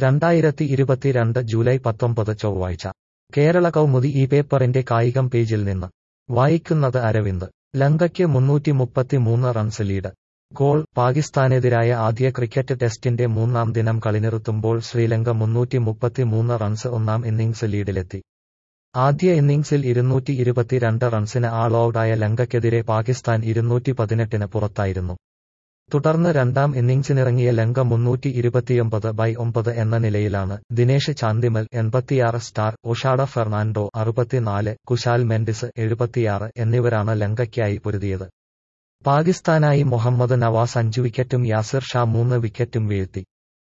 രണ്ടായിരത്തി ഇരുപത്തിരണ്ട് ജൂലൈ പത്തൊമ്പത് ചൊവ്വാഴ്ച കേരള കൗമുദി ഈ പേപ്പറിന്റെ കായികം പേജിൽ നിന്ന് വായിക്കുന്നത് അരവിന്ദ് ലങ്കയ്ക്ക് മുന്നൂറ്റി മുപ്പത്തിമൂന്ന് റൺസ് ലീഡ് ഗോൾ പാകിസ്ഥാനെതിരായ ആദ്യ ക്രിക്കറ്റ് ടെസ്റ്റിന്റെ മൂന്നാം ദിനം കളിനിർത്തുമ്പോൾ ശ്രീലങ്ക മുന്നൂറ്റി മുപ്പത്തിമൂന്ന് റൺസ് ഒന്നാം ഇന്നിംഗ്സ് ലീഡിലെത്തി ആദ്യ ഇന്നിംഗ്സിൽ ഇരുന്നൂറ്റി ഇരുപത്തിരണ്ട് റൺസിന് ആൾ ഔട്ടായ ലങ്കയ്ക്കെതിരെ പാകിസ്ഥാൻ ഇരുന്നൂറ്റി പതിനെട്ടിന് പുറത്തായിരുന്നു തുടർന്ന് രണ്ടാം ഇന്നിംഗ്സിനിറങ്ങിയ ലങ്ക മുന്നൂറ്റി ഇരുപത്തിയൊമ്പത് ബൈ ഒമ്പത് എന്ന നിലയിലാണ് ദിനേഷ് ചാന്ദിമൽ എൺപത്തിയാറ് സ്റ്റാർ ഒഷാഡ ഫെർണാൻഡോ അറുപത്തിനാല് കുശാൽ മെൻഡിസ് എഴുപത്തിയാറ് എന്നിവരാണ് ലങ്കയ്ക്കായി പൊരുതിയത് പാകിസ്ഥാനായി മുഹമ്മദ് നവാസ് അഞ്ചു വിക്കറ്റും യാസിർ ഷാ മൂന്ന് വിക്കറ്റും വീഴ്ത്തി